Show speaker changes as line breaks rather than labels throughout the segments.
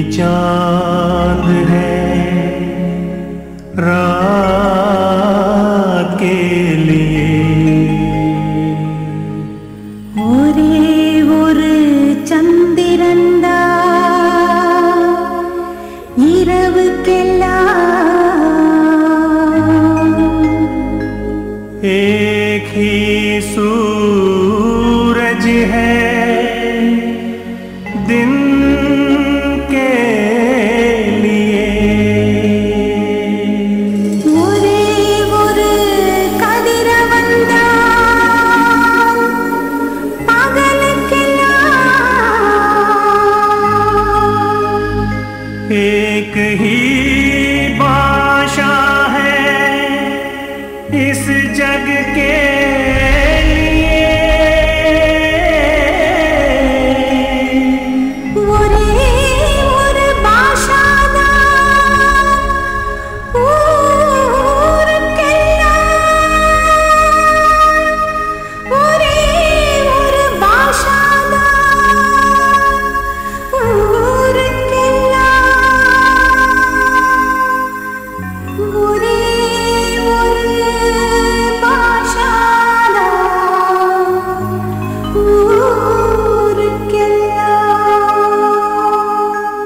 चांद है रात के लिए
ஒரே ஒரு சந்திரந்தா இரவுக்கெல்லாம்
एक ही सूरज है दिन के लिए
ஒரே ஒரு கதிரவந்தா பகலுக்கெல்லாம்
एक ही भाषा है इस जग के लिए
ஒரே ஒரு பாஷாதான் ஊருக்கெல்லாம் ஒரே ஒரு பாஷாதான் ஊருக்கெல்லாம் ஒரே ஒரு பாஷாதான் ஊருக்கெல்லாம்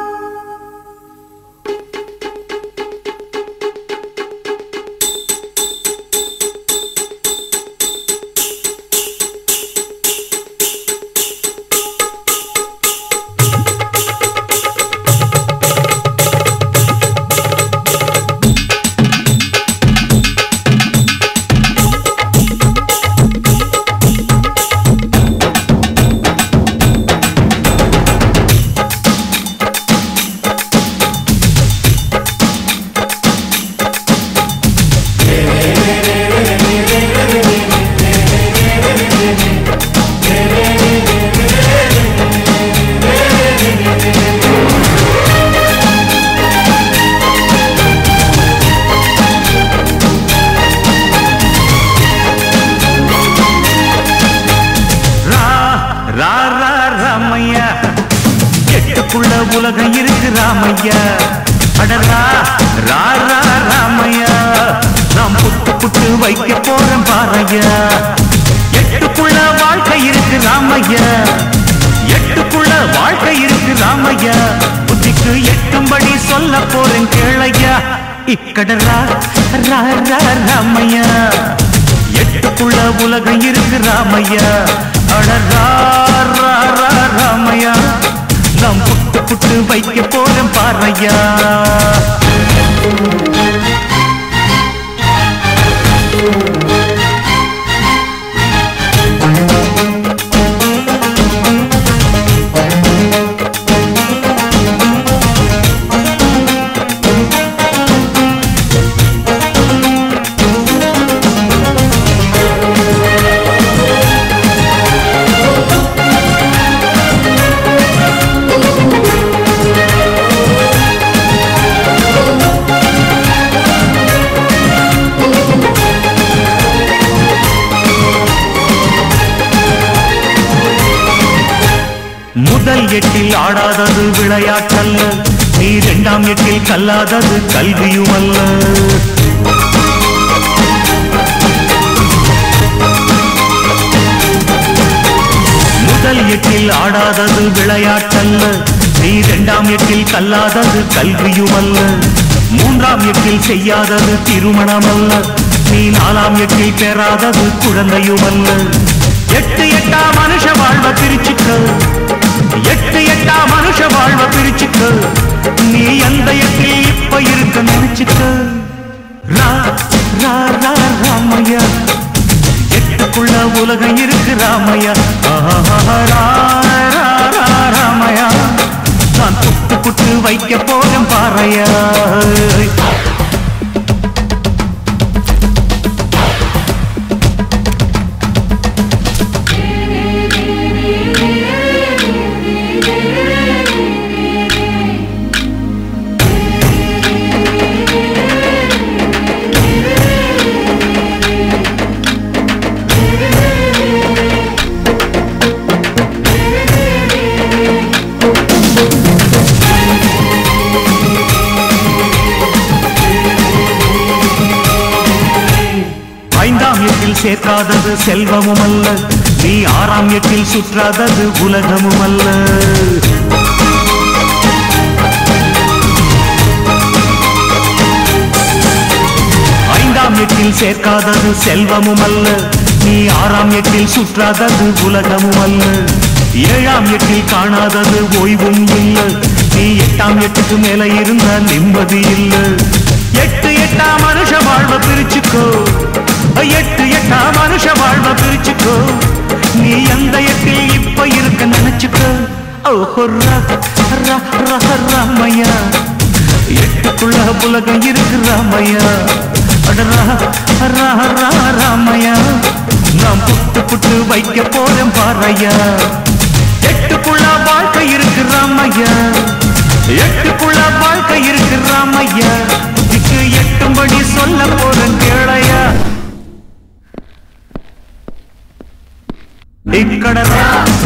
ரா ரா ரா ராமையா எட்டுக்குள்ள உலகம் இருக்கு ராமையா அடரா ரா ரா ராமையா நாம் புட்டு புட்டு வைக்க போறோம் பாறையா எட்டுக்குள்ள வாழ்க்கை இருக்கு ராமையா எட்டுக்குள்ள வாழ்க்கை இருக்கு ராமையா புத்திக்கு எட்டும்படி சொல்ல போறேன் கேளையா இக்கடரா ரா ரா ராமையா எட்டுக்குள்ள உலகம் இருக்கு ராமையா அடரா ரா ரா ராமையா நாம் புட்டு புட்டு வைக்க போறோம் பாறையா முதல் எட்டில் ஆடாதது விளையாட்டல்ல நீ இரண்டாம் எட்டில் கல்லாதது கல்வியும் அல்ல முதல் எட்டில் ஆடாதது விளையாட்டல்ல நீ இரண்டாம் எட்டில் கல்லாதது கல்வியும் அல்ல மூன்றாம் எட்டில் செய்யாதது திருமணம் அல்ல நீ நாலாம் எட்டில் பெறாதது குழந்தையும் அல்ல எட்டு எட்டா மனுஷ வாழ்வ பிரிச்சுக்க எட்டு எட்டா மனுஷ வாழ்வ பிரிச்சுக்க நீ எந்த எட்டில் இப்ப இருக்க நினைச்சுக்க ரா ரா ரா ராமையா எட்டுக்குள்ள உலகம் இருக்கு ராமையா ஆஹா, ரா, ரா, ரா, ராமையா நான் புட்டு புட்டு வைக்க போறேன் பாறையா சேர்க்காதது செல்வமும் அல்ல நீ ஆறாம் எட்டில் சுற்றாதது உலகமும் அல்ல ஐந்தாம் எட்டில் சேர்க்காதது செல்வமும் அல்ல நீ ஆறாம் எட்டில் சுற்றாதது உலகமும் அல்ல ஏழாம் எட்டில் காணாதது ஓய்வும் இல்ல நீ எட்டாம் எட்டுக்கு மேல இருந்த நிம்மதி இல்ல எட்டு எட்டாம் மனுஷ வாழ்வ பிரிச்சுக்கோ எட்டு எட்டாம் மனுஷ வாழ்வ பிரிச்சுக்கோ நீ எந்த எட்டில் இப்ப இருக்க நினைச்சுக்கோ ஓஹோ ர- ர- ர- ராமையா எட்டுக்குள்ள புலகம் இருக்கு ராமையா அட ரா- ரா- ரா- ராமையா நான் புட்டு புட்டு வைக்க போறேன் பாறையா எட்டுக்குள்ள வாழ்க்கை இருக்கு ராமையா எட்டுக்குள்ள வாழ்க்கை இருக்கு ராமையா இதுக்கு எட்டும்படி சொல்ல போறேன் கேளையா ఇక్కడ రా